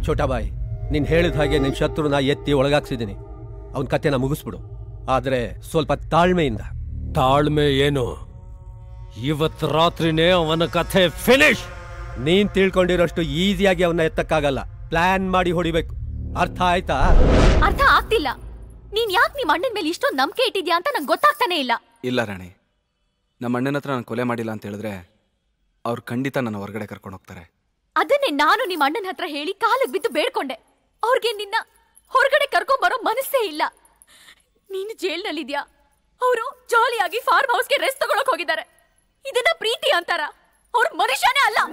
ಛೋಟಾಬಾಯಿ ನೀನ್ ಹೇಳಿದ ಹಾಗೆ ನಿನ್ ಶತ್ರುನ ಎತ್ತಿ ಒಳಗಾಕ್ಸಿದ್ದೀನಿ ಅವನ ಕತೆನ ಮುಗಿಸ್ಬಿಡು ಆದ್ರೆ ಸ್ವಲ್ಪ ತಾಳ್ಮೆಯಿಂದ ತಾಳ್ಮೆ ಏನು ಇವತ್ ರಾತ್ರಿನೇ ಅವನ ಕಥೆ ಫಿನಿಶ್ ನೀನ್ ತಿಳ್ಕೊಂಡಿರೋಷ್ಟು ಈಸಿಯಾಗಿ ಅವನ್ನ ಎತ್ತಕ್ಕಾಗಲ್ಲ ಪ್ಲಾನ್ ಮಾಡಿ ಹೊಡಿಬೇಕು ಅರ್ಥ ಆಯ್ತಾ ಅರ್ಥ ಆಗ್ತಿಲ್ಲ ನೀನ್ ಯಾಕೆ ನಿಮ್ ಅಣ್ಣನ ಮೇಲೆ ಇಷ್ಟೊಂದು ನಂಬಿಕೆ ಇಟ್ಟಿದ್ಯಾ ಅಂತ ನಂಗೆ ಗೊತ್ತಾಗ್ತಾನೆ ಇಲ್ಲ ಇಲ್ಲ ರಾಣಿ ನಮ್ಮ ಅಣ್ಣನ ಹತ್ರ ನಾನು ಕೊಲೆ ಮಾಡಿಲ್ಲ ಅಂತ ಹೇಳಿದ್ರೆ ಅವ್ರು ಖಂಡಿತ ನನ್ನ ಹೊರಗಡೆ ಕರ್ಕೊಂಡು ಹೋಗ್ತಾರೆ ಅದನ್ನೇ ನಾನು ನಿಮ್ ಅಣ್ಣನ ಹತ್ರ ಹೇಳಿ ಕಾಲಿಗೆ ಬಿದ್ದು ಬೇಡ್ಕೊಂಡೆ ಅವ್ರಿಗೆ ನಿನ್ನ ಹೊರಗಡೆ ಕರ್ಕೊಂಡ್ ಬರೋ ಮನಸ್ಸೇ ಇಲ್ಲ ನೀನು ಜೈಲ್ನಲ್ಲಿದ್ಯಾ ಅವರು ಜಾಲಿಯಾಗಿ ಫಾರ್ಮ್ ಹೌಸ್ಗೆ ರೆಸ್ಟ್ ತಗೊಳಕ್ ಹೋಗಿದ್ದಾರೆ ಇದನ್ನ ಪ್ರೀತಿ ಅಂತಾರ ಅವ್ರ ಮನುಷ್ಯನೇ ಅಲ್ಲ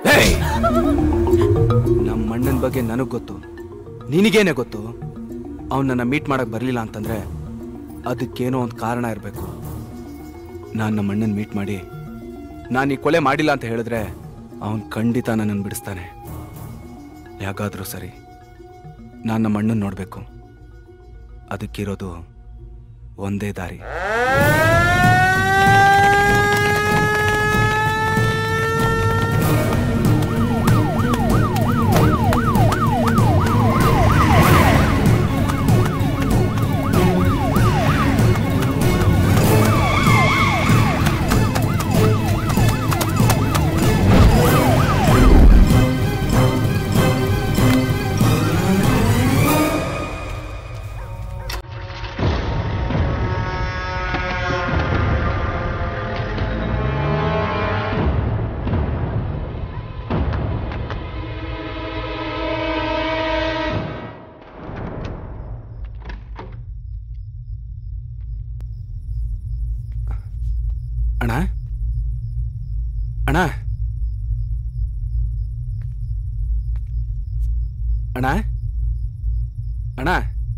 ನಮ್ಮ ಅಣ್ಣನ ಬಗ್ಗೆ ನನಗೆ ಗೊತ್ತು ನಿನಗೇನೆ ಗೊತ್ತು ಅವ್ನು ನನ್ನ ಮೀಟ್ ಮಾಡಕ್ ಬರಲಿಲ್ಲ ಅಂತಂದ್ರೆ ಅದಕ್ಕೇನೋ ಒಂದು ಕಾರಣ ಇರಬೇಕು ನಾನು ನಮ್ಮ ಅಣ್ಣನ ಮೀಟ್ ಮಾಡಿ ನಾನು ಈ ಕೊಲೆ ಮಾಡಿಲ್ಲ ಅಂತ ಹೇಳಿದ್ರೆ ಅವನು ಖಂಡಿತ ನನ್ನನ್ನು ಬಿಡಿಸ್ತಾನೆ ಯಾಕಾದ್ರೂ ಸರಿ ನಾನು ನಮ್ಮ ಅಣ್ಣನ ನೋಡಬೇಕು ಅದಕ್ಕಿರೋದು ಒಂದೇ ದಾರಿ ಅಣ್ಣ ಅಣ್ಣ ಅಣ್ಣ ಅಣ್ಣ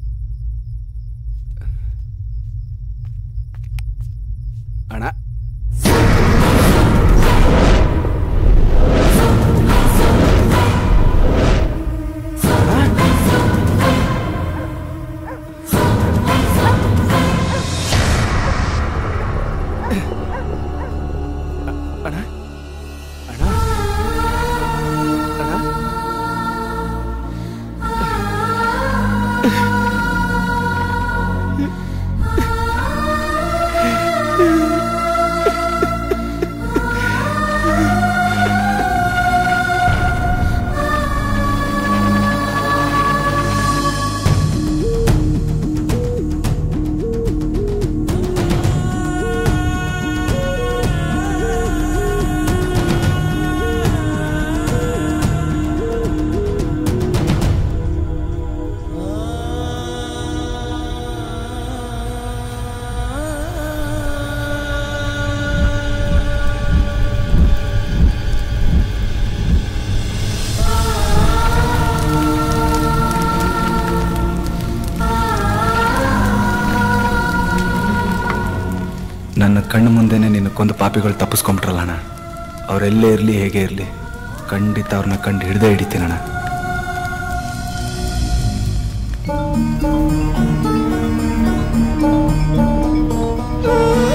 ಅಣ್ಣ ಅಣ್ಣ ಅಣ್ಣ ಅಣ್ಣ ನನ್ನ ಕಣ್ಣು ಮುಂದೆನೆ ನಿನ್ನ ಕೊಂದು ಪಾಪಿಗಳು ತಪ್ಪಿಸ್ಕೊಂಬಿಟ್ರಲ್ಲಣ್ಣ ಅವರೆಲ್ಲೇ ಇರಲಿ ಹೇಗೆ ಇರಲಿ ಖಂಡಿತ ಅವ್ರನ್ನ ಕಂಡು ಹಿಡ್ದೇ ಹಿಡಿತೀನಣ್ಣ ಆ